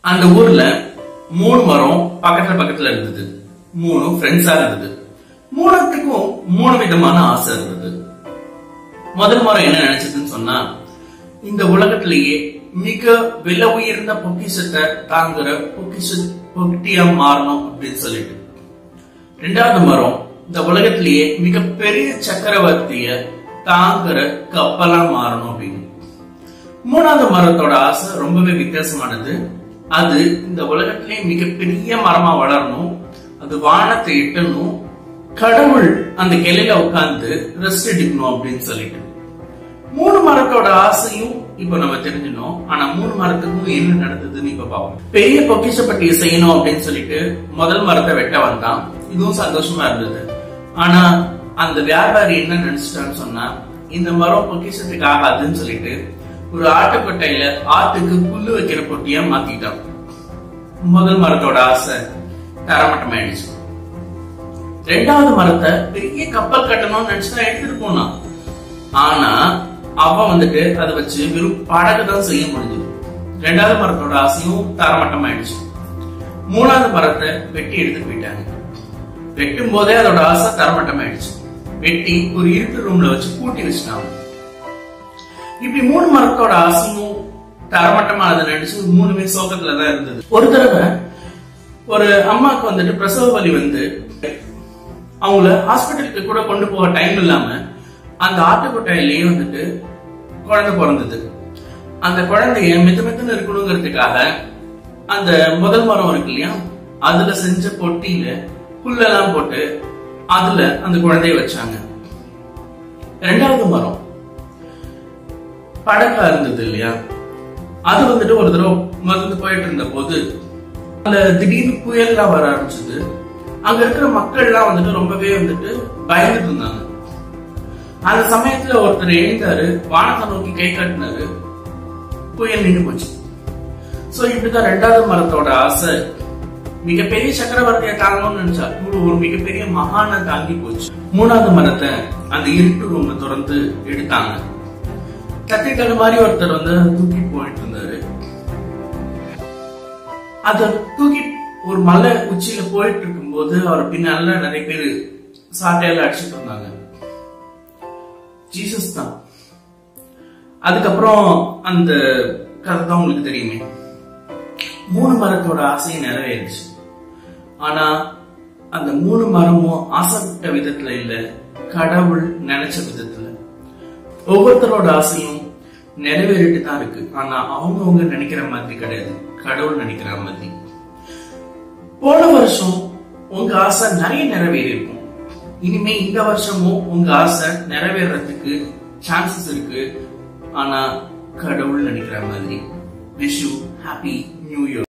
அந்த ஊர்ல மூணு மரம் பக்கத்துல பக்கத்துல இருந்தது மூணு ஃப்ரெண்ட்ஸா இருந்தது மூணுத்துக்கும் மூணு விதமான ஆசை இருந்தது முதல் மரம் என்ன நினைச்சதுன்னு சொன்னா இந்த உலகத்திலேயே மிக விலை உயர்ந்த பொக்கிஷத்தை தாங்குற பொக்கிஷ பொக்கிட்டியா மாறணும் அப்படின்னு சொல்லிட்டு ரெண்டாவது மரம் இந்த உலகத்திலேயே மிகப்பெரிய சக்கரவர்த்திய தாங்குற கப்பலா மாறணும் அப்படின்னு மூணாவது மரத்தோட ஆசை ரொம்பவே வித்தியாசமானது அது இந்த உலகத்திலே மிகப்பெரிய மரமா வளரணும் அது வானத்தை எட்டணும் கடவுள் அந்த கிளையில உட்கார்ந்து ரெஸ்ட் எடுக்கணும் அப்படின்னு சொல்லிட்டு மூணு மரத்தோட ஆசையும் இப்ப நம்ம தெரிஞ்சினோம் ஆனா மூணு மரத்துக்கும் என்ன நடந்ததுன்னு இப்ப பார்ப்போம் பெரிய பொக்கிஷப்பட்டியை செய்யணும் அப்படின்னு சொல்லிட்டு முதல் மரத்தை வெட்ட வந்தான் இதுவும் சந்தோஷமா இருந்தது ஆனா அந்த வியாபாரி என்ன நினைச்சிட்டான்னு சொன்னா இந்த மரம் பொக்கிஷத்துக்கு ஆகாதுன்னு சொல்லிட்டு ஒரு ஆட்டுக்கொட்டையில ஆட்டுக்கு புல்லு வைக்கிற பொட்டியா மாத்திட்டான் முதல் மரத்தோட ஆசை தரமட்டமாயிடுச்சு ரெண்டாவது மரத்தை பெரிய கப்பல் கட்டணும்னு நினைச்சுதான் எடுத்துட்டு போனான் ஆனா அவன் வந்துட்டு அதை வச்சு வெறும் படகு தான் செய்ய முடிஞ்சது ரெண்டாவது மரத்தோட ஆசையும் தரமட்டமாயிடுச்சு மூணாவது மரத்தை வெட்டி எடுத்துட்டு போயிட்டாங்க வெட்டும் போதே அதோட ஆசை தரமட்டமாயிடுச்சு வெட்டி ஒரு இருட்டு ரூம்ல வச்சு பூட்டி வச்சுட்டாங்க இப்படி மூணு மரத்தோட ஆசையும் தரமட்டமானதை நினைச்சு மூணுமே சோகத்துல தான் இருந்தது ஒரு தடவை ஒரு அம்மாக்கு வந்துட்டு பிரசவ வலி வந்து அவங்கள ஹாஸ்பிட்டலுக்கு கூட கொண்டு போக டைம் இல்லாம அந்த ஆட்டுக்கொட்டாயிலேயே வந்துட்டு குழந்தை பிறந்தது அந்த குழந்தைய மெத்து மெத்துன்னு இருக்கணுங்கிறதுக்காக அந்த முதல் மரம் இருக்கு இல்லையா அதுல செஞ்ச பொட்டியில புல்லெல்லாம் போட்டு அதுல அந்த குழந்தைய வச்சாங்க ரெண்டாவது மரம் படக்கா இருந்தது இல்லையா அது வந்துட்டு ஒரு தடவை மருந்து போயிட்டு இருந்த போது அந்த திடீர்னு புயல்லாம் வர ஆரம்பிச்சது அங்க இருக்கிற மக்கள் எல்லாம் வந்துட்டு ரொம்பவே வந்துட்டு பயந்துட்டு இருந்தாங்க அந்த சமயத்துல ஒருத்தர் எழுந்தாரு வானத்தை நோக்கி கை காட்டினாரு புயல் நின்று போச்சு சோ இப்படிதான் ரெண்டாவது மரத்தோட ஆசை மிகப்பெரிய சக்கரவர்த்தியை தாங்கணும்னு நினைச்சா இவரு ஒரு மிகப்பெரிய மகான தாங்கி போச்சு மூணாவது மரத்தை அந்த இருட்டு ரூம்ல திறந்து எடுத்தாங்க கத்திரிக்காய் மாதிரி ஒருத்தர் வந்து தூக்கி போயிட்டு இருந்தாரு அத தூக்கி ஒரு மலை உச்சியில போயிட்டு இருக்கும்போது அவர் பின்னால நிறைய பேர் சாட்டையால அடிச்சுட்டு இருந்தாங்க ஜீசஸ் தான் அதுக்கப்புறம் அந்த கதை தான் உங்களுக்கு தெரியுமே மூணு மரத்தோட ஆசையும் நிறைவேறிச்சு ஆனா அந்த மூணு மரமும் ஆசைப்பட்ட விதத்துல இல்ல கடவுள் நினைச்ச விதத்துல ஒவ்வொருத்தரோட ஆசையும் நிறைவேறிட்டு தான் இருக்கு ஆனா அவங்கவுங்க நினைக்கிற மாதிரி கிடையாது கடவுள் நினைக்கிற மாதிரி போன வருஷம் உங்க ஆசை நிறைய நிறைவேறி இருக்கும் இனிமே இந்த வருஷமும் உங்க ஆசை நிறைவேறதுக்கு சான்சஸ் இருக்கு ஆனா கடவுள் நினைக்கிற மாதிரி wish you happy new year